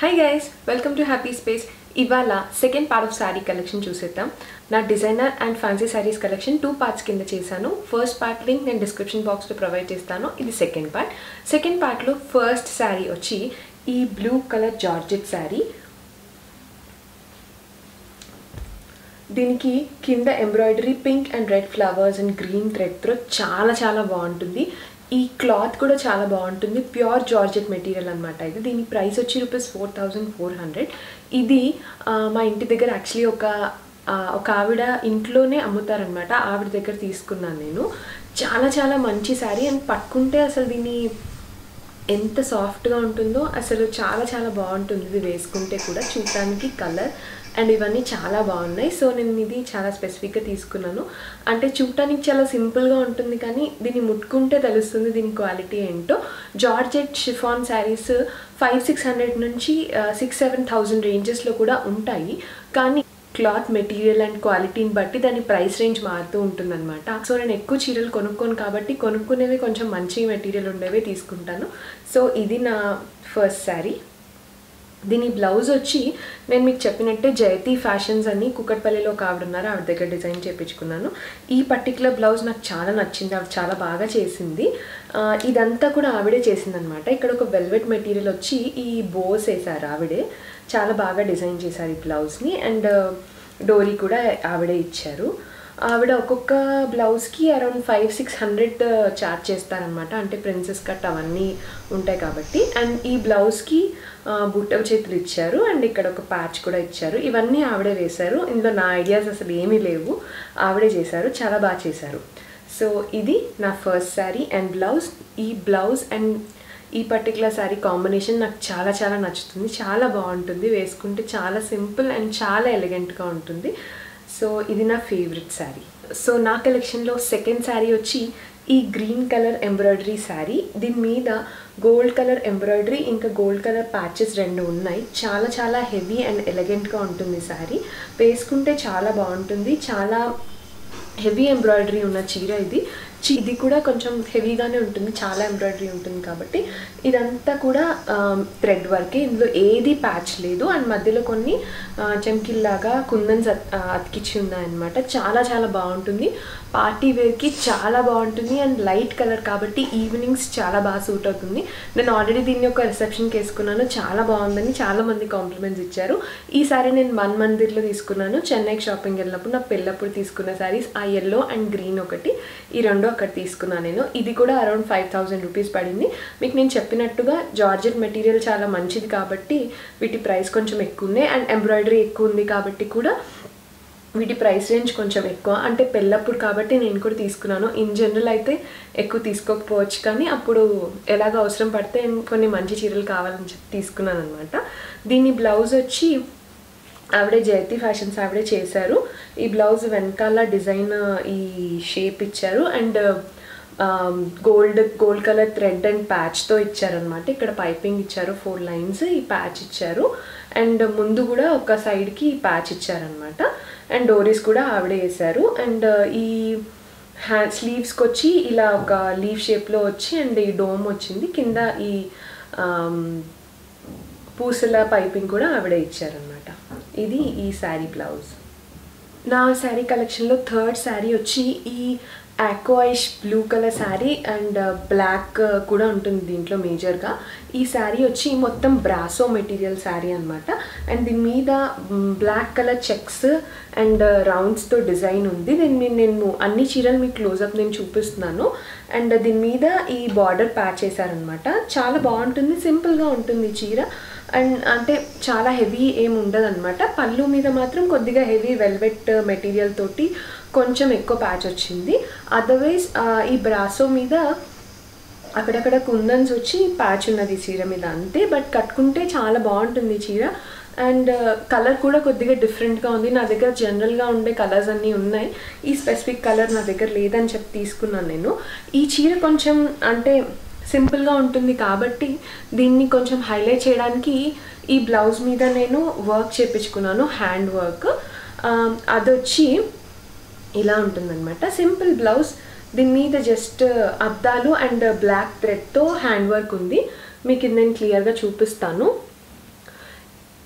hi guys welcome to Happy Space ఇవాళ second part of sari collection చూసేద్దాం నా designer and fancy saris collection two parts కింద చేశాను first part link నేను description బాక్స్లో ప్రొవైడ్ చేస్తాను ఇది సెకండ్ పార్ట్ సెకండ్ పార్ట్లో ఫస్ట్ శారీ వచ్చి ఈ బ్లూ కలర్ జార్జెట్ శారీ దీనికి కింద embroidery pink and red flowers and green థ్రెడ్తో చాలా చాలా బాగుంటుంది ఈ క్లాత్ కూడా చాలా బాగుంటుంది ప్యూర్ జార్జెట్ మెటీరియల్ అనమాట ఇది దీని ప్రైస్ వచ్చి rupees four thousand four hundred ఇది ఆ, మా ఇంటి దగ్గర యాక్చువల్లీ ఒక ఆ, ఒక ఆవిడ ఇంట్లోనే అమ్ముతారనమాట ఆవిడ దగ్గర తీసుకున్నాను నేను చాలా చాలా మంచి శారీ అండ్ పట్టుకుంటే అసలు దీన్ని ఎంత సాఫ్ట్గా ఉంటుందో అసలు చాలా చాలా బాగుంటుంది ఇది వేసుకుంటే కూడా చూడటానికి కలర్ అండ్ ఇవన్నీ చాలా బాగున్నాయి సో నేను ఇది చాలా స్పెసిఫిక్గా తీసుకున్నాను అంటే చూడటానికి చాలా సింపుల్గా ఉంటుంది కానీ దీన్ని ముట్టుకుంటే తెలుస్తుంది దీని క్వాలిటీ ఏంటో georgette chiffon saris five six hundred నుంచి సిక్స్ సెవెన్ థౌజండ్ రేంజెస్లో కూడా ఉంటాయి కానీ క్లాత్ మెటీరియల్ అండ్ క్వాలిటీని బట్టి దాని ప్రైస్ రేంజ్ మారుతూ ఉంటుందన్నమాట సో నేను ఎక్కువ చీరలు కొనుక్కోను కాబట్టి కొనుక్కునేవి కొంచెం మంచి మెటీరియల్ ఉండేవే తీసుకుంటాను సో ఇది నా ఫస్ట్ శారీ దీని బ్లౌజ్ వచ్చి నేను మీకు చెప్పినట్టే జయతి ఫ్యాషన్స్ అని కుక్కట్పల్లిలో ఒక ఆవిడ ఉన్నారు ఆవిడ దగ్గర డిజైన్ చేయించుకున్నాను ఈ పర్టికులర్ బ్లౌజ్ నాకు చాలా నచ్చింది ఆవిడ చాలా బాగా చేసింది ఆ, ఇదంతా కూడా ఆవిడే చేసిందనమాట ఇక్కడ ఒక వెల్వెట్ మెటీరియల్ వచ్చి ఈ బోస్ వేసారు ఆవిడే చాలా బాగా డిజైన్ చేశారు ఈ బ్లౌజ్ని అండ్ డోరీ కూడా ఆవిడే ఇచ్చారు ఆవిడ ఒక్కొక్క బ్లౌజ్కి around five six hundred charge చేస్తారనమాట అంటే ప్రిన్సెస్ కట్ అవన్నీ ఉంటాయి కాబట్టి అండ్ ఈ బ్లౌజ్కి బుట్ట చేతులు ఇచ్చారు అండ్ ఇక్కడ ఒక ప్యాచ్ కూడా ఇచ్చారు ఇవన్నీ ఆవిడే వేశారు ఇందులో నా ఐడియాస్ అసలు ఏమీ లేవు ఆవిడే చేశారు చాలా బాగా చేశారు సో ఇది నా ఫస్ట్ శారీ అండ్ బ్లౌజ్ ఈ బ్లౌజ్ అండ్ ఈ పర్టికులర్ శారీ కాంబినేషన్ నాకు చాలా చాలా నచ్చుతుంది చాలా బాగుంటుంది వేసుకుంటే చాలా సింపుల్ అండ్ చాలా ఎలిగెంట్గా ఉంటుంది సో ఇది నా ఫేవరెట్ శారీ సో నా కలెక్షన్లో సెకండ్ శారీ వచ్చి ఈ గ్రీన్ కలర్ ఎంబ్రాయిడరీ శారీ దీని మీద గోల్డ్ కలర్ ఎంబ్రాయిడరీ ఇంకా గోల్డ్ కలర్ ప్యాచెస్ రెండు ఉన్నాయి చాలా చాలా హెవీ అండ్ ఎలిగెంట్గా ఉంటుంది శారీ వేసుకుంటే చాలా బాగుంటుంది చాలా హెవీ ఎంబ్రాయిడరీ ఉన్న చీర ఇది చి- ఇది కూడా కొంచెం హెవీగానే ఉంటుంది చాలా ఎంబ్రాయిడరీ ఉంటుంది కాబట్టి ఇదంతా కూడా థ్రెడ్ వర్కే ఇందులో ఏది ప్యాచ్ లేదు అండ్ మధ్యలో కొన్ని ఆ, చెంకిల్లాగా కుందన్స్ అత్- ఆ, అతికిచ్చి ఉన్నాయన్నమాట చాలా చాలా బాగుంటుంది పార్టీ వేర్కి చాలా బాగుంటుంది అండ్ లైట్ కలర్ కాబట్టి ఈవినింగ్స్ చాలా బాగా సూట్ అవుతుంది నేను ఆల్రెడీ దీన్ని ఒక రిసెప్షన్కి వేసుకున్నాను చాలా బాగుందని చాలా మంది కాంప్లిమెంట్స్ ఇచ్చారు ఈ సారీ నేను మన్ మందిర్లో తీసుకున్నాను చెన్నైకి షాపింగ్ వెళ్ళినప్పుడు నా పెళ్ళప్పుడు తీసుకున్న శారీస్ ఆ ఎల్లో అండ్ గ్రీన్ ఒకటి ఈ రెండు అక్కడ తీసుకున్నాను నేను ఇది కూడా అరౌండ్ ఫైవ్ థౌజండ్ రూపీస్ పడింది మీకు నేను చెప్పినట్టుగా జార్జెట్ మెటీరియల్ చాలా మంచిది కాబట్టి వీటి ప్రైస్ కొంచెం ఎక్కువ ఉన్నాయి అండ్ ఎంబ్రాయిడరీ ఎక్కువ ఉంది కాబట్టి కూడా వీటి ప్రైస్ రేంజ్ కొంచెం ఎక్కువ అంటే పెళ్ళప్పుడు కాబట్టి నేను కూడా తీసుకున్నాను ఇన్ జనరల్ అయితే ఎక్కువ తీసుకోకపోవచ్చు కానీ అప్పుడు ఎలాగ అవసరం పడితే కొన్ని మంచి చీరలు కావాలని చెప్పి తీసుకున్నాను అనమాట దీని బ్లౌజ్ వచ్చి ఆవిడే జయతి ఫ్యాషన్స్ ఆవిడే చేశారు ఈ బ్లౌజ్ వెనకాల డిజైన్ ఈ షేప్ ఇచ్చారు and gold gold colour thread and ప్యాచ్తో ఇచ్చారనమాట ఇక్కడ పైపింగ్ ఇచ్చారు ఫోర్ లైన్స్ ఈ ప్యాచ్ ఇచ్చారు అండ్ ముందు కూడా ఒక సైడ్కి ఈ ప్యాచ్ ఇచ్చారనమాట అండ్ డోరీస్ కూడా ఆవిడే వేశారు అండ్ ఈ హ్యాండ్ స్లీవ్స్కి వచ్చి ఇలా ఒక లీవ్ షేప్లో వచ్చి అండ్ ఈ డోమ్ వచ్చింది కింద ఈ ఆమ్, పూసల పైపింగ్ కూడా ఆవిడే ఇచ్చారనమాట ఇది ఈ శారీ బ్లౌజ్ నా శారీ కలెక్షన్లో థర్డ్ శారీ వచ్చి ఈ aquaish blue colour sari and black కూడా ఉంటుంది దీంట్లో మేజర్గా ఈ శారీ వచ్చి మొత్తం బ్రాసో మెటీరియల్ శారీ అనమాట అండ్ దీని మీద బ్లాక్ కలర్ చెక్స్ అండ్ రౌండ్స్తో డిజైన్ ఉంది దీని మీద నేను అన్ని చీరలు మీకు క్లోజప్ నేను చూపిస్తున్నాను అండ్ దీని మీద ఈ బార్డర్ ప్యాచ్ చేశారనమాట చాలా బాగుంటుంది సింపుల్గా ఉంటుంది ఈ చీర అండ్ అంటే చాలా హెవీ ఏమి ఉండదు అనమాట పళ్ళు మీద మాత్రం కొద్దిగా హెవీ వెల్వెట్ మెటీరియల్ తోటి కొంచెం ఎక్కువ ప్యాచ్ వచ్చింది అదర్వైజ్ ఈ బ్రాసో మీద అక్కడక్కడ కుందన్స్ వచ్చి ప్యాచ్ ఉన్నది ఈ చీర మీద అంతే బట్ కట్టుకుంటే చాలా బాగుంటుంది ఈ చీర అండ్ కలర్ కూడా కొద్దిగా డిఫరెంట్గా ఉంది నా దగ్గర జనరల్గా ఉండే కలర్స్ అన్నీ ఉన్నాయి ఈ స్పెసిఫిక్ కలర్ నా దగ్గర లేదని చెప్పి తీసుకున్నాను నేను ఈ చీర కొంచెం అంటే సింపుల్గా ఉంటుంది కాబట్టి దీన్ని కొంచెం హైలైట్ చేయడానికి ఈ బ్లౌజ్ మీద నేను వర్క్ చేపించుకున్నాను హ్యాండ్ వర్క్ అదొచ్చి ఇలా ఉంటుందన్నమాట సింపుల్ బ్లౌజ్ దీని మీద జస్ట్ అద్దాలు అండ్ బ్లాక్ థ్రెడ్తో హ్యాండ్ వర్క్ ఉంది మీకు ఇది నేను క్లియర్గా చూపిస్తాను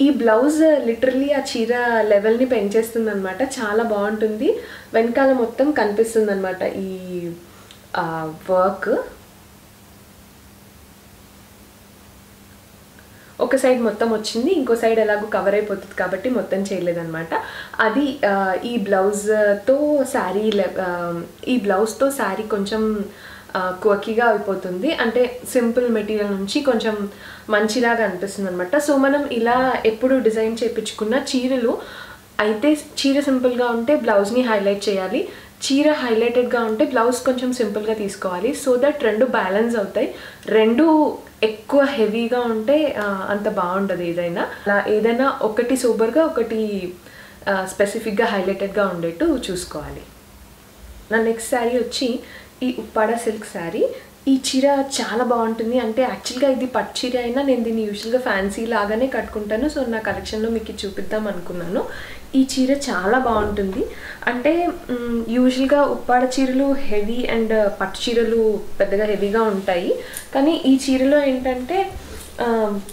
ఈ బ్లౌజ్ లిటరలీ ఆ చీర లెవెల్ని పెంచేస్తుంది అనమాట చాలా బాగుంటుంది వెనకాల మొత్తం కనిపిస్తుంది అనమాట ఈ వర్క్ ఒక సైడ్ మొత్తం వచ్చింది ఇంకో సైడ్ ఎలాగో కవర్ అయిపోతుంది కాబట్టి మొత్తం చేయలేదన్నమాట అది ఆ, ఈ బ్లౌజ్తో శారీ ఈ బ్లౌజ్తో శారీ కొంచెం క్వకీగా అయిపోతుంది అంటే సింపుల్ మెటీరియల్ నుంచి కొంచెం మంచిలాగా అనిపిస్తుంది అనమాట సో మనం ఇలా ఎప్పుడు డిజైన్ చేయించుకున్న చీరలు అయితే చీర సింపుల్గా ఉంటే బ్లౌజ్ని హైలైట్ చేయాలి చీర హైలైటెడ్గా ఉంటే బ్లౌజ్ కొంచెం సింపుల్గా తీసుకోవాలి సో దట్ రెండు బ్యాలెన్స్ అవుతాయి రెండు ఎక్కువ హెవీగా ఉంటే ఆ, అంత బాగుండదు ఏదైనా అలా ఏదైనా ఒకటి సూపర్గా ఒకటి స్పెసిఫిక్గా హైలైటెడ్గా ఉండేట్టు చూసుకోవాలి నా నెక్స్ట్ శారీ వచ్చి ఈ ఉప్పాడ సిల్క్ శారీ ఈ చీర చాలా బాగుంటుంది అంటే యాక్చువల్గా ఇది పట్టు చీర అయినా నేను దీన్ని యూజువల్గా ఫ్యాన్సీ లాగానే కట్టుకుంటాను సో నా కలెక్షన్లో మీకు ఇది చూపిద్దాం అనుకున్నాను ఈ చీర చాలా బాగుంటుంది అంటే యూజువల్గా ఉప్పాడ చీరలు హెవీ అండ్ పట్టు చీరలు పెద్దగా హెవీగా ఉంటాయి కానీ ఈ చీరలో ఏంటంటే ఆ,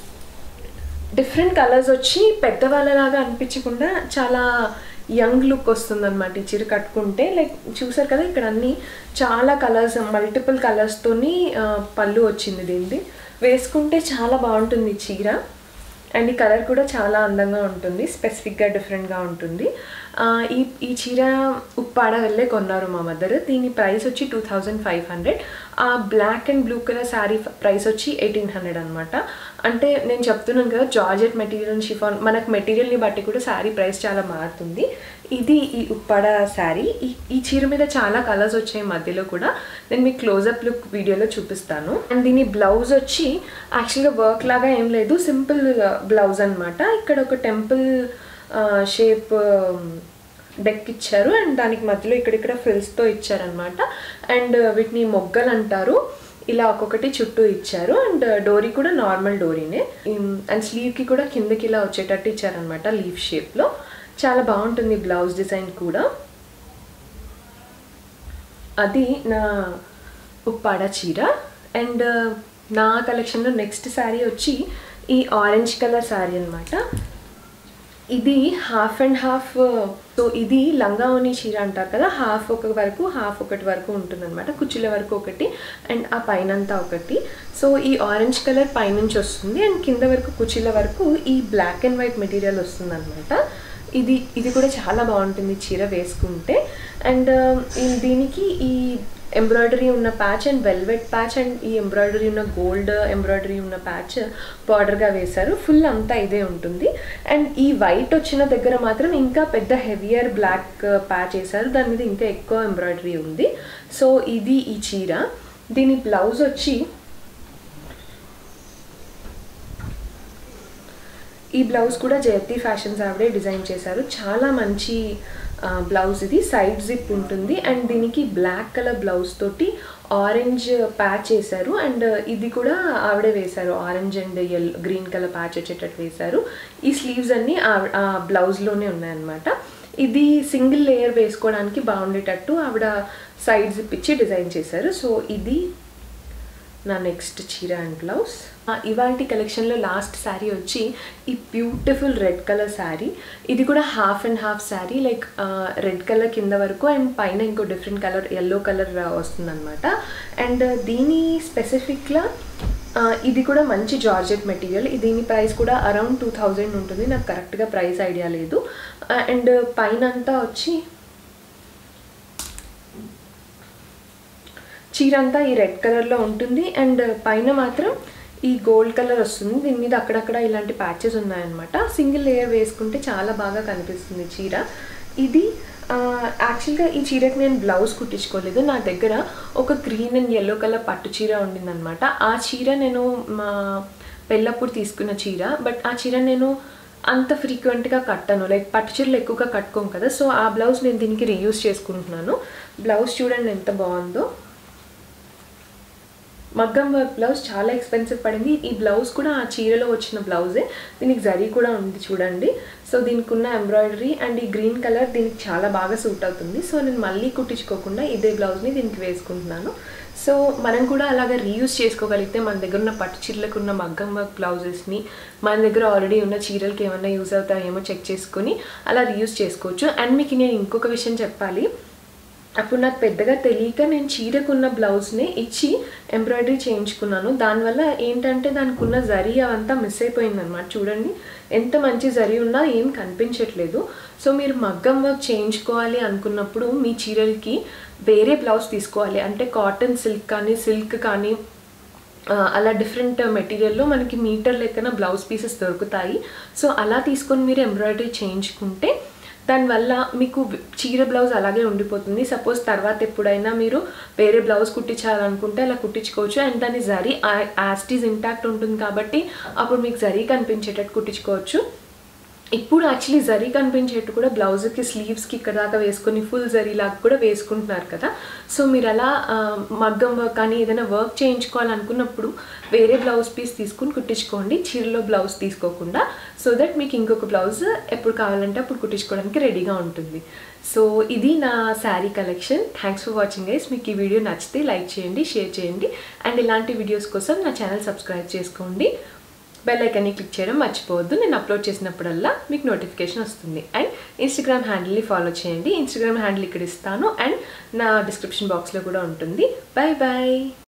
డిఫరెంట్ కలర్స్ వచ్చి పెద్దవాళ్ళలాగా అనిపించకుండా చాలా యంగ్ లుక్ వస్తుంది అనమాట ఈ చీర కట్టుకుంటే లైక్ చూసారు కదా ఇక్కడ అన్ని చాలా కలర్స్ మల్టిపుల్ కలర్స్తోని పళ్ళు వచ్చింది దీనిది వేసుకుంటే చాలా బాగుంటుంది ఈ చీర అండ్ ఈ కలర్ కూడా చాలా అందంగా ఉంటుంది స్పెసిఫిక్గా డిఫరెంట్గా ఉంటుంది ఆ, ఈ ఈ చీర ఉప్పాడ వెళ్ళే కొన్నారు మా మదర్ దీని ప్రైస్ వచ్చి టూ థౌజండ్ ఫైవ్ హండ్రెడ్ ఆ black and blue colour sari price వచ్చి ఎయిటీన్ హండ్రెడ్ అనమాట అంటే నేను చెప్తున్నాను కదా జార్జెట్ మెటీరియల్ షిఫాన్ మనకు మెటీరియల్ని బట్టి కూడా శారీ ప్రైస్ చాలా మారుతుంది ఇది ఈ ఉప్పాడ శారీ ఈ ఈ చీర మీద చాలా కలర్స్ వచ్చాయి మధ్యలో కూడా నేను మీకు క్లోజప్ లుక్ వీడియోలో చూపిస్తాను అండ్ దీని బ్లౌజ్ వచ్చి యాక్చువల్గా వర్క్ లాగా ఏం లేదు సింపుల్ బ్లౌజ్ అన్నమాట ఇక్కడ ఒక టెంపుల్ షేప్ డెక్ ఇచ్చారు అండ్ దానికి మధ్యలో ఇక్కడిక్కడ ఫ్రిల్స్తో ఇచ్చారనమాట అండ్ వీటిని మొగ్గలు అంటారు ఇలా ఒక్కొక్కటి చుట్టూ ఇచ్చారు అండ్ డోరీ కూడా నార్మల్ డోరీనే అండ్ స్లీవ్కి కూడా కిందకి ఇలా వచ్చేటట్టు ఇచ్చారనమాట లీఫ్ షేప్లో చాలా బాగుంటుంది బ్లౌజ్ డిజైన్ కూడా అది నా ఉప్పాడ చీర అండ్ నా కలెక్షన్లో నెక్స్ట్ శారీ వచ్చి ఈ ఆరెంజ్ కలర్ శారీ అనమాట ఇది హాఫ్ అండ్ హాఫ్ సో ఇది లంగా ఓని చీర అంటారు కదా హాఫ్ ఒక వరకు హాఫ్ ఒకటి వరకు ఉంటుందన్నమాట కుచ్చుల వరకు ఒకటి అండ్ ఆ పైన అంతా ఒకటి సో ఈ ఆరెంజ్ కలర్ పైనుంచి వస్తుంది అండ్ కింద వరకు కుచ్చిల వరకు ఈ బ్లాక్ అండ్ వైట్ మెటీరియల్ వస్తుంది అనమాట ఇది ఇది కూడా చాలా బాగుంటుంది చీర వేసుకుంటే అండ్ దీనికి ఈ ఎంబ్రాయిడరీ ఉన్న patch and velvet patch and ఈ ఎంబ్రాయిడరీ ఉన్న గోల్డ్ ఎంబ్రాయిడరీ ఉన్న ప్యాచ్ బార్డర్గా వేశారు ఫుల్ అంతా ఇదే ఉంటుంది అండ్ ఈ వైట్ వచ్చిన దగ్గర మాత్రం ఇంకా పెద్ద హెవియర్ బ్లాక్ ప్యాచ్ వేశారు దాని మీద ఇంకా ఎక్కువ ఎంబ్రాయిడరీ ఉంది సో ఇది ఈ చీర దీని బ్లౌజ్ వచ్చి ఈ బ్లౌజ్ కూడా జయతి ఫ్యాషన్స్ ఆవిడే డిజైన్ చేశారు చాలా మంచి ఆ, బ్లౌజ్ ఇది సైడ్ జిప్ ఉంటుంది అండ్ దీనికి బ్లాక్ కలర్ బ్లౌజ్ తోటి ఆరెంజ్ ప్యాచ్ వేశారు అండ్ ఇది కూడా ఆవిడే వేశారు ఆరెంజ్ అండ్ ఎల్ గ్రీన్ కలర్ ప్యాచ్ వచ్చేటట్టు వేశారు ఈ స్లీవ్స్ అన్నీ ఆ- ఆ బ్లౌజ్లోనే ఉన్నాయన్నమాట ఇది సింగిల్ లేయర్ వేసుకోవడానికి బాగుండేటట్టు ఆవిడ సైడ్ జిప్ ఇచ్చి డిజైన్ చేశారు సో ఇది నా నెక్స్ట్ చీర అండ్ బ్లౌజ్ ఇవాళ కలెక్షన్లో లాస్ట్ శారీ వచ్చి ఈ బ్యూటిఫుల్ రెడ్ కలర్ శారీ ఇది కూడా half and half sari like red colour కింద వరకు అండ్ పైన ఇంకో డిఫరెంట్ కలర్ ఎల్లో కలర్ వస్తుందన్నమాట అండ్ దీని స్పెసిఫిక్గా ఇది కూడా మంచి జార్జెట్ మెటీరియల్ దీని ప్రైస్ కూడా అరౌండ్ టూ థౌజండ్ ఉంటుంది నాకు కరెక్ట్గా ప్రైస్ ఐడియా లేదు అండ్ పైన అంతా వచ్చి చీర అంతా ఈ రెడ్ కలర్లో ఉంటుంది అండ్ పైన మాత్రం ఈ గోల్డ్ కలర్ వస్తుంది దీని మీద అక్కడక్కడ ఇలాంటి ప్యాచెస్ ఉన్నాయన్నమాట సింగిల్ లేయర్ వేసుకుంటే చాలా బాగా కనిపిస్తుంది చీర ఇది యాక్చువల్గా ఈ చీరకి నేను బ్లౌజ్ కుట్టించుకోలేదు నా దగ్గర ఒక గ్రీన్ అండ్ ఎల్లో కలర్ పట్టు చీర ఉండిందనమాట ఆ చీర నేను మా పెళ్ళప్పుడు తీసుకున్న చీర బట్ ఆ చీర నేను అంత ఫ్రీక్వెంట్గా కట్టను లైక్ పట్టు చీరలు ఎక్కువగా కట్టుకోం కదా సో ఆ బ్లౌజ్ నేను దీనికి రీయూజ్ చేసుకుంటున్నాను బ్లౌజ్ చూడండి ఎంత బాగుందో మగ్గం వర్క్ బ్లౌజ్ చాలా ఎక్స్పెన్సివ్ పడింది ఈ బ్లౌజ్ కూడా ఆ చీరలో వచ్చిన బ్లౌజే దీనికి జరీ కూడా ఉంది చూడండి సో దీనికి ఉన్న ఎంబ్రాయిడరీ అండ్ ఈ గ్రీన్ కలర్ దీనికి చాలా బాగా సూట్ అవుతుంది సో నేను మళ్ళీ కుట్టించుకోకుండా ఇదే బ్లౌజ్ని దీనికి వేసుకుంటున్నాను సో మనం కూడా అలాగ రీయూజ్ చేసుకోగలిగితే మన దగ్గర ఉన్న పట్టు చీరలకు ఉన్న మగ్గం వర్క్ బ్లౌజెస్ని మన దగ్గర ఆల్రెడీ ఉన్న చీరలకి ఏమైనా యూజ్ అవుతాయేమో చెక్ చేసుకొని అలా రీయూజ్ చేసుకోవచ్చు అండ్ మీకు నేను ఇంకొక విషయం చెప్పాలి అప్పుడు నాకు పెద్దగా తెలియక నేను చీరకున్న బ్లౌజ్ని ఇచ్చి ఎంబ్రాయిడరీ చేయించుకున్నాను దానివల్ల ఏంటంటే దానికి ఉన్న జరీ అవంతా మిస్ అయిపోయింది అనమాట చూడండి ఎంత మంచి జరీ ఉన్నా ఏం కనిపించట్లేదు సో మీరు మగ్గం వర్క్ చేయించుకోవాలి అనుకున్నప్పుడు మీ చీరలకి వేరే బ్లౌజ్ తీసుకోవాలి అంటే కాటన్ సిల్క్ కానీ సిల్క్ కానీ ఆ, అలా డిఫరెంట్ మెటీరియల్లో మనకి మీటర్ లెక్కన బ్లౌజ్ పీసెస్ దొరుకుతాయి సో అలా తీసుకొని మీరు ఎంబ్రాయిడరీ చేయించుకుంటే దానివల్ల మీకు చీర బ్లౌజ్ అలాగే ఉండిపోతుంది సపోజ్ తర్వాత ఎప్పుడైనా మీరు వేరే బ్లౌజ్ కుట్టించాలనుకుంటే అలా కుట్టించుకోవచ్చు అండ్ దాని జరీ యాస్టీజ్ ఇంటాక్ట్ ఉంటుంది కాబట్టి అప్పుడు మీకు జరీ కనిపించేటట్టు కుట్టించుకోవచ్చు ఇప్పుడు యాక్చువల్లీ జరీ కనిపించేట్టు కూడా బ్లౌజ్కి స్లీవ్స్కి ఇక్కడ దాకా వేసుకొని ఫుల్ జరీ లాగా కూడా వేసుకుంటున్నారు కదా సో మీరు అలా ఆ, మగ్గం వర్క్ కానీ ఏదైనా వర్క్ చేయించుకోవాలనుకున్నప్పుడు వేరే బ్లౌజ్ పీస్ తీసుకుని కుట్టించుకోండి చీరలో బ్లౌజ్ తీసుకోకుండా సో దట్ మీకు ఇంకొక బ్లౌజ్ ఎప్పుడు కావాలంటే అప్పుడు కుట్టించుకోవడానికి రెడీగా ఉంటుంది సో ఇది నా sari collection thanks for watching guys మీకు ఈ వీడియో నచ్చితే లైక్ చేయండి షేర్ చేయండి అండ్ ఇలాంటి వీడియోస్ కోసం నా ఛానల్ సబ్స్క్రైబ్ చేసుకోండి బెల్ ఐకాన్ని క్లిక్ చేయడం మర్చిపోవద్దు నేను అప్లోడ్ చేసినప్పుడల్లా మీకు నోటిఫికేషన్ వస్తుంది అండ్ ఇన్స్టాగ్రామ్ హ్యాండిల్ని ఫాలో చేయండి ఇన్స్టాగ్రామ్ హ్యాండిల్ ఇక్కడ ఇస్తాను అండ్ నా డిస్క్రిప్షన్ బాక్స్లో కూడా ఉంటుంది బాయ్ బాయ్